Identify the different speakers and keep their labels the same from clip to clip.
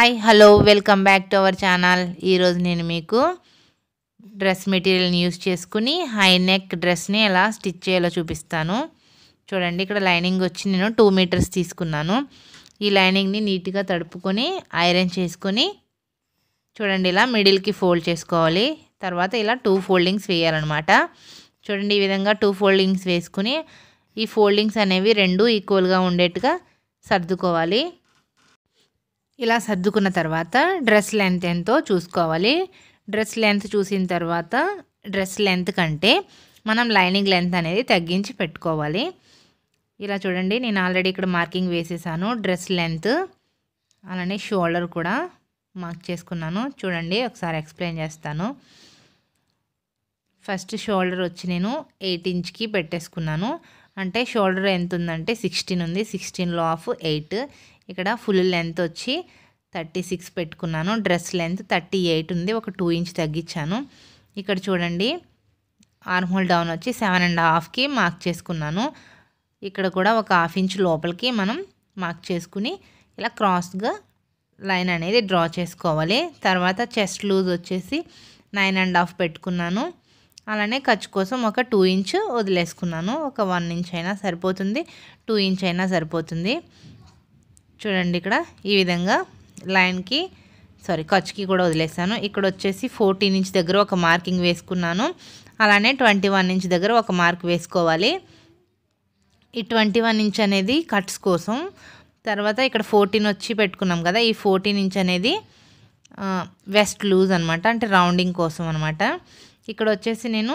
Speaker 1: hi hello welcome back to our channel ఈరోజు నేను మీకు డ్రెస్ మెటీరియల్ని యూస్ చేసుకుని హై నెక్ డ్రెస్ని ఎలా స్టిచ్ చేయాలో చూపిస్తాను చూడండి ఇక్కడ లైనింగ్ వచ్చి నేను టూ మీటర్స్ తీసుకున్నాను ఈ లైనింగ్ని నీట్గా తడుపుకొని ఐరన్ చేసుకొని చూడండి ఇలా మిడిల్కి ఫోల్డ్ చేసుకోవాలి తర్వాత ఇలా టూ ఫోల్డింగ్స్ వేయాలన్నమాట చూడండి ఈ విధంగా టూ ఫోల్డింగ్స్ వేసుకుని ఈ ఫోల్డింగ్స్ అనేవి రెండు ఈక్వల్గా ఉండేట్టుగా సర్దుకోవాలి ఇలా సర్దుకున్న తర్వాత డ్రెస్ లెంత్ ఎంతో చూసుకోవాలి డ్రెస్ లెంత్ చూసిన తర్వాత డ్రెస్ లెంత్ కంటే మనం లైనింగ్ లెంత్ అనేది తగ్గించి పెట్టుకోవాలి ఇలా చూడండి నేను ఆల్రెడీ ఇక్కడ మార్కింగ్ వేసేసాను డ్రెస్ లెంత్ అలానే షోల్డర్ కూడా మార్క్ చేసుకున్నాను చూడండి ఒకసారి ఎక్స్ప్లెయిన్ చేస్తాను ఫస్ట్ షోల్డర్ వచ్చి నేను ఎయిట్ ఇంచ్కి పెట్టేసుకున్నాను అంటే షోల్డర్ ఎంత ఉందంటే సిక్స్టీన్ ఉంది సిక్స్టీన్లో ఆఫ్ ఎయిట్ ఇక్కడ ఫుల్ లెంత్ వచ్చి థర్టీ సిక్స్ పెట్టుకున్నాను డ్రెస్ లెంత్ థర్టీ ఎయిట్ ఉంది ఒక టూ ఇంచ్ తగ్గించాను ఇక్కడ చూడండి ఆర్మోల్ డౌన్ వచ్చి సెవెన్ అండ్ హాఫ్కి మార్క్ చేసుకున్నాను ఇక్కడ కూడా ఒక హాఫ్ ఇంచ్ లోపలికి మనం మార్క్ చేసుకుని ఇలా క్రాస్గా లైన్ అనేది డ్రా చేసుకోవాలి తర్వాత చెస్ట్ లూజ్ వచ్చేసి నైన్ అండ్ హాఫ్ పెట్టుకున్నాను అలానే ఖర్చు కోసం ఒక టూ ఇంచ్ వదిలేసుకున్నాను ఒక వన్ ఇంచ్ అయినా సరిపోతుంది టూ ఇంచ్ అయినా సరిపోతుంది చూడండి ఇక్కడ ఈ విధంగా లైన్కి సారీ ఖర్చుకి కూడా వదిలేసాను ఇక్కడ వచ్చేసి ఫోర్టీన్ ఇంచ్ దగ్గర ఒక మార్కింగ్ వేసుకున్నాను అలానే ట్వంటీ వన్ ఇంచ్ దగ్గర ఒక మార్క్ వేసుకోవాలి ఈ ట్వంటీ వన్ ఇంచ్ అనేది కట్స్ కోసం తర్వాత ఇక్కడ ఫోర్టీన్ వచ్చి పెట్టుకున్నాం కదా ఈ ఫోర్టీన్ ఇంచ్ అనేది వెస్ట్ లూజ్ అనమాట అంటే రౌండింగ్ కోసం అనమాట ఇక్కడ వచ్చేసి నేను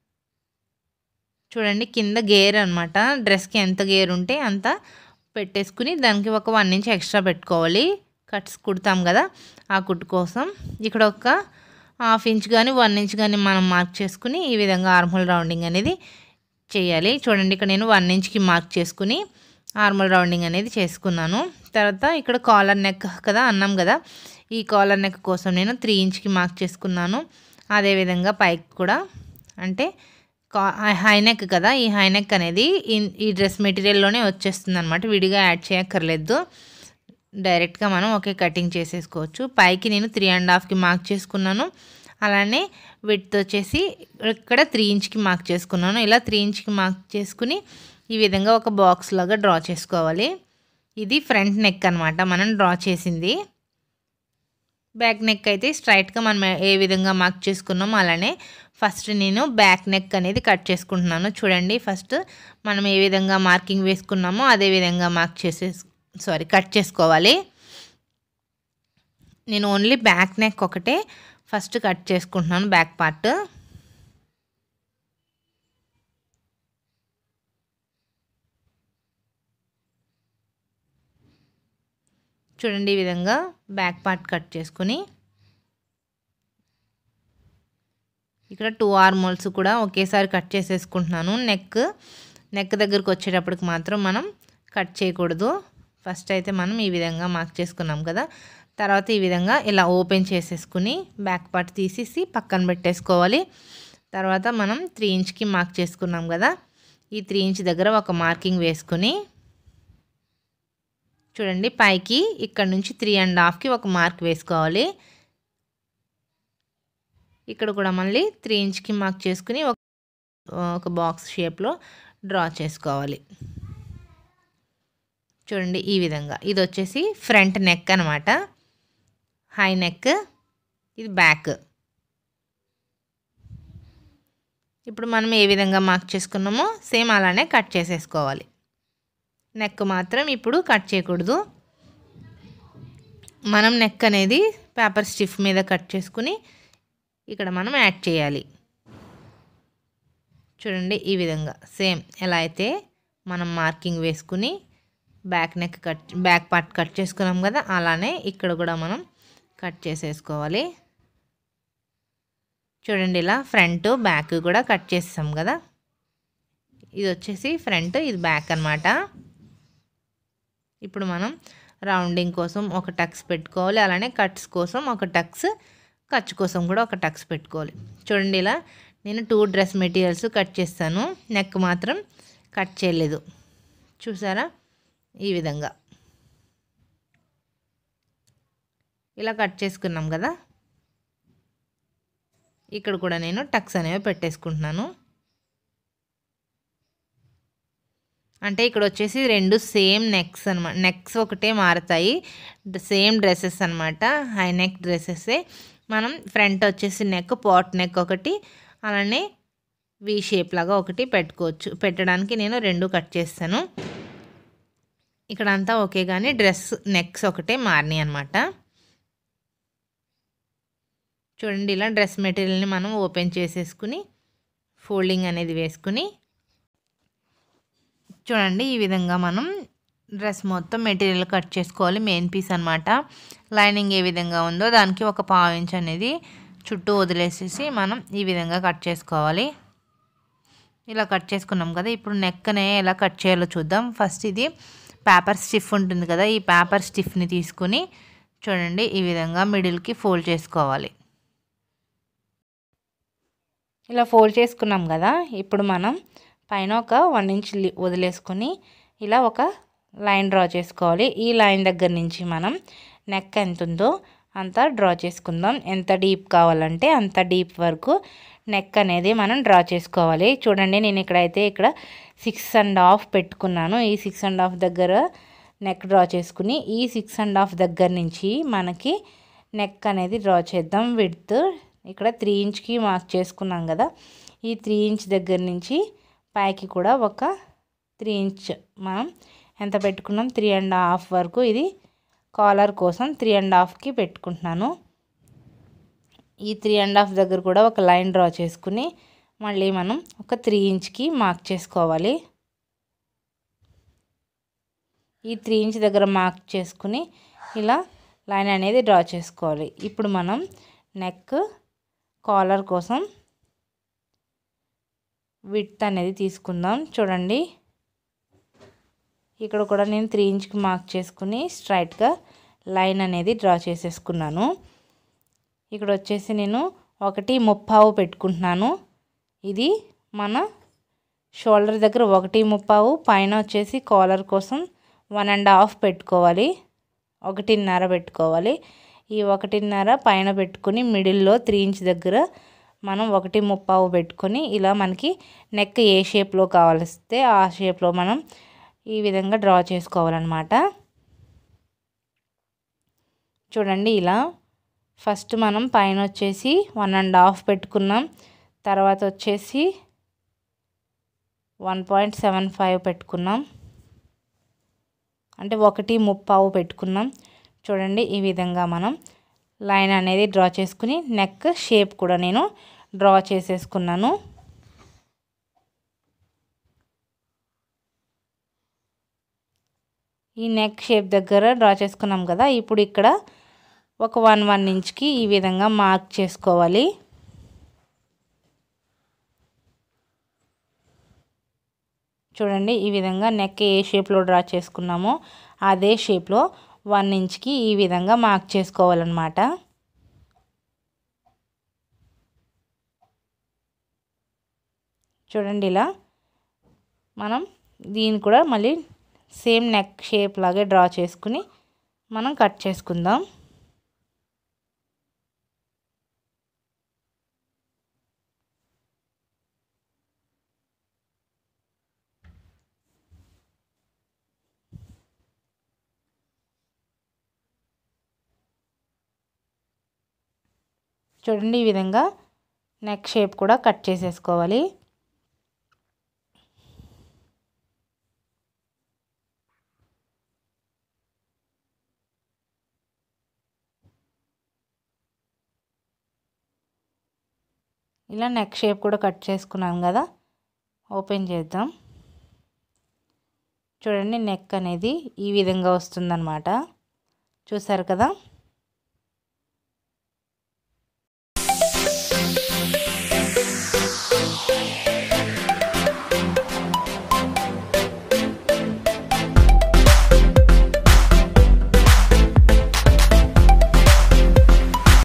Speaker 1: చూడండి కింద గేర్ అనమాట డ్రెస్కి ఎంత గేర్ ఉంటే అంత పెట్టేసుకుని దానికి ఒక వన్ ఇంచ్ ఎక్స్ట్రా పెట్టుకోవాలి కట్స్ కుడతాం కదా ఆ కుట్టు కోసం ఇక్కడ ఒక హాఫ్ ఇంచ్ కానీ వన్ ఇంచ్ కానీ మనం మార్క్ చేసుకుని ఈ విధంగా ఆర్మోల్ రౌండింగ్ అనేది చేయాలి చూడండి ఇక్కడ నేను వన్ ఇంచ్కి మార్క్ చేసుకుని ఆర్మల్ రౌండింగ్ అనేది చేసుకున్నాను తర్వాత ఇక్కడ కాలర్ నెక్ కదా అన్నాం కదా ఈ కాలర్ నెక్ కోసం నేను త్రీ ఇంచ్కి మార్క్ చేసుకున్నాను అదేవిధంగా పైకి కూడా అంటే కా హై నెక్ కదా ఈ హై నెక్ అనేది ఈ డ్రెస్ మెటీరియల్లోనే వచ్చేస్తుంది అనమాట విడిగా యాడ్ చేయక్కర్లేదు డైరెక్ట్గా మనం ఒకే కటింగ్ చేసేసుకోవచ్చు పైకి నేను త్రీ అండ్ హాఫ్కి మార్క్ చేసుకున్నాను అలానే విడ్త్ వచ్చేసి ఇక్కడ త్రీ ఇంచ్కి మార్క్ చేసుకున్నాను ఇలా త్రీ ఇంచ్కి మార్క్ చేసుకుని ఈ విధంగా ఒక బాక్స్ లాగా డ్రా చేసుకోవాలి ఇది ఫ్రంట్ నెక్ అనమాట మనం డ్రా చేసింది బ్యాక్ నెక్ అయితే స్ట్రైట్గా మనం ఏ విధంగా మార్క్ చేసుకున్నామో అలానే ఫస్ట్ నేను బ్యాక్ నెక్ అనేది కట్ చేసుకుంటున్నాను చూడండి ఫస్ట్ మనం ఏ విధంగా మార్కింగ్ వేసుకున్నామో అదే విధంగా మార్క్ చేసే సారీ కట్ చేసుకోవాలి నేను ఓన్లీ బ్యాక్ నెక్ ఒకటే ఫస్ట్ కట్ చేసుకుంటున్నాను బ్యాక్ పార్ట్ చూడండి ఈ విధంగా బ్యాక్ పార్ట్ కట్ చేసుకుని ఇక్కడ టూ ఆర్మోల్స్ కూడా ఒకేసారి కట్ చేసేసుకుంటున్నాను నెక్ నెక్ దగ్గరకు వచ్చేటప్పటికి మాత్రం మనం కట్ చేయకూడదు ఫస్ట్ అయితే మనం ఈ విధంగా మార్క్ చేసుకున్నాం కదా తర్వాత ఈ విధంగా ఇలా ఓపెన్ చేసేసుకుని బ్యాక్ పార్ట్ తీసేసి పక్కన పెట్టేసుకోవాలి తర్వాత మనం త్రీ ఇంచ్కి మార్క్ చేసుకున్నాం కదా ఈ త్రీ ఇంచ్ దగ్గర ఒక మార్కింగ్ వేసుకుని చూడండి పైకి ఇక్కడ నుంచి త్రీ అండ్ హాఫ్కి ఒక మార్క్ వేసుకోవాలి ఇక్కడ కూడా మళ్ళీ త్రీ ఇంచ్కి మార్క్ చేసుకుని ఒక ఒక బాక్స్ షేప్లో డ్రా చేసుకోవాలి చూడండి ఈ విధంగా ఇది వచ్చేసి ఫ్రంట్ నెక్ అనమాట హై నెక్ ఇది బ్యాక్ ఇప్పుడు మనం ఏ విధంగా మార్క్ చేసుకున్నామో సేమ్ అలానే కట్ చేసేసుకోవాలి నెక్ మాత్రం ఇప్పుడు కట్ చేయకూడదు మనం నెక్ అనేది పేపర్ స్టిఫ్ మీద కట్ చేసుకుని ఇక్కడ మనం యాడ్ చేయాలి చూడండి ఈ విధంగా సేమ్ ఎలా అయితే మనం మార్కింగ్ వేసుకుని back neck cut back part cut చేసుకున్నాం కదా అలానే ఇక్కడ కూడా మనం కట్ చేసేసుకోవాలి చూడండి ఇలా ఫ్రంట్ బ్యాక్ కూడా కట్ చేస్తాం కదా ఇది వచ్చేసి ఫ్రంట్ ఇది బ్యాక్ అనమాట ఇప్పుడు మనం రౌండింగ్ కోసం ఒక టక్స్ పెట్టుకోవాలి అలానే కట్స్ కోసం ఒక టక్స్ ఖర్చు కోసం కూడా ఒక టక్స్ పెట్టుకోవాలి చూడండి ఇలా నేను టూ డ్రెస్ మెటీరియల్స్ కట్ చేస్తాను నెక్ మాత్రం కట్ చేయలేదు చూసారా ఈ విధంగా ఇలా కట్ చేసుకున్నాం కదా ఇక్కడ కూడా నేను టక్స్ అనేవి పెట్టేసుకుంటున్నాను అంటే ఇక్కడ వచ్చేసి రెండు సేమ్ నెక్స్ అనమాట నెక్స్ ఒకటే మారుతాయి సేమ్ డ్రెస్సెస్ అనమాట హై నెక్ డ్రెస్సెసే మనం ఫ్రంట్ వచ్చేసి నెక్ పాట్ నెక్ ఒకటి అలానే వి షేప్ లాగా ఒకటి పెట్టుకోవచ్చు పెట్టడానికి నేను రెండు కట్ చేస్తాను ఇక్కడ అంతా ఓకే కానీ డ్రెస్ నెక్స్ ఒకటే మారినాయి అనమాట చూడండి ఇలా డ్రెస్ మెటీరియల్ని మనం ఓపెన్ చేసేసుకుని ఫోల్డింగ్ అనేది వేసుకుని చూడండి ఈ విధంగా మనం డ్రెస్ మొత్తం మెటీరియల్ కట్ చేసుకోవాలి మెయిన్ పీస్ అనమాట లైనింగ్ ఏ విధంగా ఉందో దానికి ఒక పావు ఇంచ్ అనేది చుట్టూ వదిలేసేసి మనం ఈ విధంగా కట్ చేసుకోవాలి ఇలా కట్ చేసుకున్నాం కదా ఇప్పుడు నెక్కనే ఎలా కట్ చేయాలో చూద్దాం ఫస్ట్ ఇది పేపర్ స్టిఫ్ ఉంటుంది కదా ఈ పేపర్ స్టిఫ్ని తీసుకుని చూడండి ఈ విధంగా మిడిల్కి ఫోల్డ్ చేసుకోవాలి ఇలా ఫోల్డ్ చేసుకున్నాం కదా ఇప్పుడు మనం పైన ఒక వన్ ఇంచ్ వదిలేసుకొని ఇలా ఒక లైన్ డ్రా చేసుకోవాలి ఈ లైన్ దగ్గర నుంచి మనం నెక్ ఎంత ఉందో అంత డ్రా చేసుకుందాం ఎంత డీప్ కావాలంటే అంత డీప్ వరకు నెక్ అనేది మనం డ్రా చేసుకోవాలి చూడండి నేను ఇక్కడైతే ఇక్కడ సిక్స్ అండ్ హాఫ్ పెట్టుకున్నాను ఈ సిక్స్ అండ్ హాఫ్ దగ్గర నెక్ డ్రా చేసుకుని ఈ సిక్స్ అండ్ హాఫ్ దగ్గర నుంచి మనకి నెక్ అనేది డ్రా చేద్దాం విడ్త్ ఇక్కడ త్రీ ఇంచ్కి మార్క్ చేసుకున్నాం కదా ఈ త్రీ ఇంచ్ దగ్గర నుంచి పైకి కూడా ఒక త్రీ ఇంచ్ మనం ఎంత పెట్టుకున్నాం త్రీ అండ్ హాఫ్ వరకు ఇది కాలర్ కోసం త్రీ అండ్ హాఫ్కి పెట్టుకుంటున్నాను ఈ త్రీ అండ్ హాఫ్ దగ్గర కూడా ఒక లైన్ డ్రా చేసుకుని మళ్ళీ మనం ఒక త్రీ ఇంచ్కి మార్క్ చేసుకోవాలి ఈ త్రీ ఇంచ్ దగ్గర మార్క్ చేసుకుని ఇలా లైన్ అనేది డ్రా చేసుకోవాలి ఇప్పుడు మనం నెక్ కాలర్ కోసం విత్ అనేది తీసుకుందాం చూడండి ఇక్కడ కూడా నేను త్రీ ఇంచ్కి మార్క్ చేసుకుని స్ట్రైట్గా లైన్ అనేది డ్రా చేసేసుకున్నాను ఇక్కడ వచ్చేసి నేను ఒకటి ముప్పావు పెట్టుకుంటున్నాను ఇది మన షోల్డర్ దగ్గర ఒకటి ముప్పావు పైన వచ్చేసి కాలర్ కోసం వన్ అండ్ హాఫ్ పెట్టుకోవాలి ఒకటిన్నర పెట్టుకోవాలి ఈ ఒకటిన్నర పైన పెట్టుకుని మిడిల్లో త్రీ ఇంచ్ దగ్గర మనం ఒకటి ముప్పావు పెట్టుకొని ఇలా మనకి నెక్ ఏ షేప్లో కావాలిస్తే ఆ షేప్లో మనం ఈ విధంగా డ్రా చేసుకోవాలన్నమాట చూడండి ఇలా ఫస్ట్ మనం పైన వచ్చేసి వన్ అండ్ హాఫ్ పెట్టుకున్నాం తర్వాత వచ్చేసి వన్ పాయింట్ సెవెన్ ఫైవ్ పెట్టుకున్నాం అంటే ఒకటి ముప్పావు పెట్టుకున్నాం చూడండి ఈ విధంగా మనం లైన్ అనేది డ్రా చేసుకుని నెక్ షేప్ కూడా నేను డ్రా చేసేసుకున్నాను ఈ నెక్ షేప్ దగ్గర డ్రా చేసుకున్నాం కదా ఇప్పుడు ఇక్కడ ఒక వన్ వన్ ఇంచ్కి ఈ విధంగా మార్క్ చేసుకోవాలి చూడండి ఈ విధంగా నెక్ ఏ షేప్లో డ్రా చేసుకున్నామో అదే షేప్లో వన్ ఇంచ్కి ఈ విధంగా మార్క్ చేసుకోవాలన్నమాట చూడండి ఇలా మనం దీన్ని కూడా మళ్ళీ సేమ్ నెక్ షేప్ లాగే డ్రా చేసుకుని మనం కట్ చేసుకుందాం చూడండి ఈ విధంగా నెక్ షేప్ కూడా కట్ చేసేసుకోవాలి ఇలా నెక్ షేప్ కూడా కట్ చేసుకున్నాం కదా ఓపెన్ చేద్దాం చూడండి నెక్ అనేది ఈ విధంగా వస్తుందన్నమాట చూసారు కదా